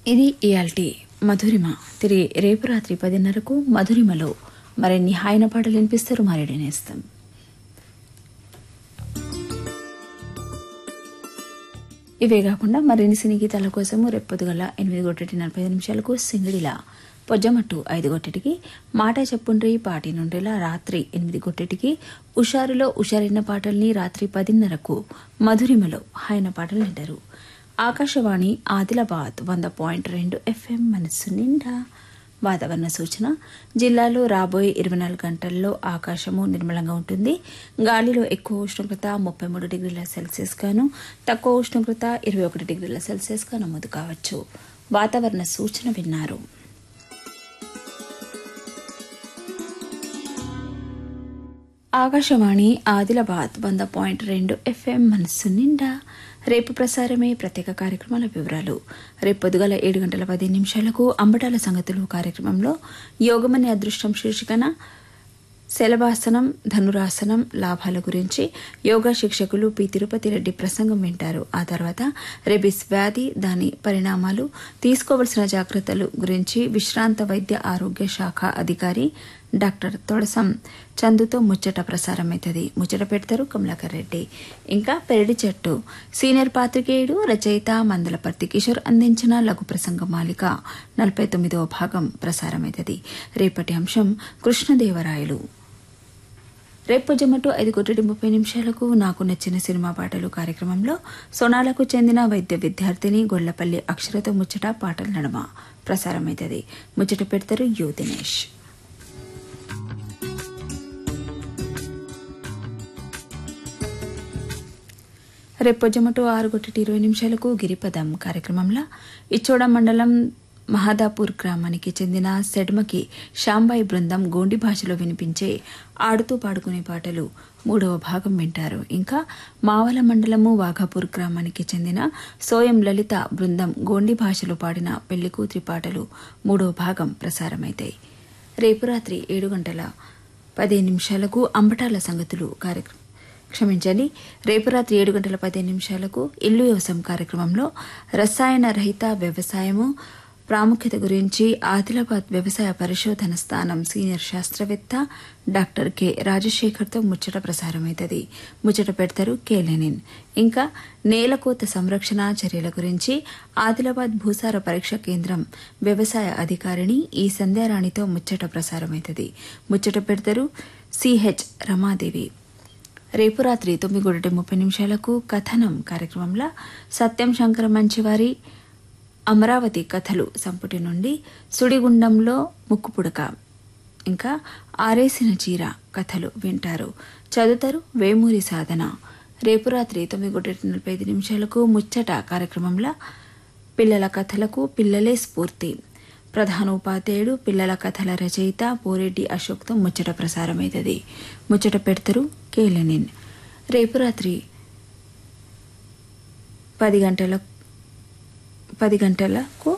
ఇది ఇయాల్టి మధురిమ తిరిగి రేపు రాత్రి పదిన్నరకు మధురిమలో మరిన్ని హాయన పాటలు వినిపిస్తారు మారేడు నేస్తం ఇవే కాకుండా మరిన్ని సినీ గీతాల కోసము రేపు పొద్దుగల ఎనిమిది గొట్టటి నలభై ఐదు నిమిషాలకు సింగిడిలా పొజ్జమట్టు ఐదు గొట్టటికి మాట చెప్పుండ్రి పాటి నుండిలా రాత్రి ఎనిమిది గొట్టటికి ఉషారులో ఉషారైన పాటల్ని రాత్రి పదిన్నరకు మధురిమలో హాయన పాటలు వింటారు ఆకాశవాణి ఆదిలాబాద్ వంద పాయింట్ రెండు ఎఫ్ఎం మనస్సు నిండా వాతావరణ సూచన జిల్లాలో రాబోయే ఇరవై నాలుగు గంటల్లో ఆకాశము నిర్మలంగా ఉంటుంది గాలిలో ఎక్కువ ఉష్ణోగ్రత ముప్పై మూడు డిగ్రీల సెల్సియస్ గాను తక్కువ ఉష్ణోగ్రత ఇరవై ఒకటి డిగ్రీల సెల్సియస్ గా నమోదు కావచ్చు వాతావరణ సూచన విన్నారు ఆకాశవాణి ఆదిలాబాద్ వంద పాయింట్ రెండు ఎఫ్ఎం మనస్సు నిండా రేపు ప్రసారమే ప్రత్యేక కార్యక్రమాల వివరాలు రేపు పొద్దుగల ఏడు గంటల పది నిమిషాలకు అంబటాల సంగతులు కార్యక్రమంలో యోగమని అదృష్టం శీర్షికన శలభాసనం ధనురాసనం లాభాల గురించి యోగా శిక్షకులు పి తిరుపతి రెడ్డి ప్రసంగం వింటారు ఆ తర్వాత రెబిస్ వ్యాధి దాని పరిణామాలు తీసుకోవలసిన జాగ్రత్తలు గురించి విశ్రాంత వైద్య ఆరోగ్య శాఖ అధికారి డాక్టర్ తొడసం చందుతో ముచ్చట ప్రసారమవుతుంది ముచ్చట పెడతారు కమలాకర్ రెడ్డి ఇంకా పెరడి చెట్టు సీనియర్ పాత్రికేయుడు రచయిత మందలపర్తి కిషోర్ అందించిన లఘు ప్రసంగ మాలిక నలభై తొమ్మిదవ భాగం ప్రసారమవుతుంది రేపటి అంశం కృష్ణదేవరాయలు రేపు జమటు ఐదు కోటి ముప్పై నిమిషాలకు నాకు నచ్చిన సినిమా పాటలు కార్యక్రమంలో సోనాలకు చెందిన వైద్య విద్యార్థిని గొళ్లపల్లి అక్షరతో ముచ్చట పాటల నడమ ప్రసారమవుతుంది ముచ్చట పెడతారు యు దినేష్ రేపు జమటు ఆరు గొట్టటి ఇరవై నిమిషాలకు గిరిపదం కార్యక్రమంలో ఇచ్చోడ మండలం మహాదాపూర్ గ్రామానికి చెందిన సెడ్మకి శాంబాయి బృందం గోండి భాషలో వినిపించే ఆడుతూ పాడుకునే పాటలు మూడవ భాగం వింటారు ఇంకా మావల మండలము వాఘాపూర్ గ్రామానికి చెందిన సోయం లలిత బృందం గోండి భాషలో పాడిన పెళ్లికూతురి పాటలు మూడవ భాగం ప్రసారమైతాయి రేపు రాత్రి ఏడు గంటల పదిహేను నిమిషాలకు అంబటాల సంగతులు కార్యక్రమం క్షమించండి రేపు రాత్రి ఏడు గంటల పదిహేను నిమిషాలకు ఇల్లు వ్యవసాయం కార్యక్రమంలో రసాయన రహిత వ్యవసాయము ప్రాముఖ్యత గురించి ఆదిలాబాద్ వ్యవసాయ పరిశోధన స్థానం సీనియర్ శాస్త్రవేత్త డాక్టర్ కె రాజశేఖర్తో ముచ్చట ప్రసారమవుతుంది ముచ్చట పెడతారు కె లెనిన్ ఇంకా నేలకోత సంరక్షణ చర్యల గురించి ఆదిలాబాద్ భూసార పరీక్ష కేంద్రం వ్యవసాయ అధికారిని ఈ సంధ్యారాణితో ముచ్చట ప్రసారమవుతుంది ముచ్చట పెడతారు సిహెచ్ రమాదేవి రేపు రాత్రి తొమ్మిది గొడటి ముప్పై నిమిషాలకు కథనం కార్యక్రమంలో సత్యం శంకర మంచివారి అమరావతి కథలు సంపుటి నుండి సుడిగుండంలో ముక్కుపుడక ఇంకా ఆరేసిన చీర కథలు వింటారు చదువుతారు వేమూరి సాధన రేపు రాత్రి తొమ్మిది గొడటి నలభై ఐదు నిమిషాలకు ముచ్చట కార్యక్రమంలో పిల్లల కథలకు పిల్లలే స్ఫూర్తి ప్రధాన ఉపాధ్యాయుడు పిల్లల కథల రచయిత పోరెడ్డి అశోక్తో ముచ్చట ప్రసారమవుతుంది ముచ్చట పెడతారు కేలెనిన్ రేపు రాత్రి పది గంటల పది గంటలకు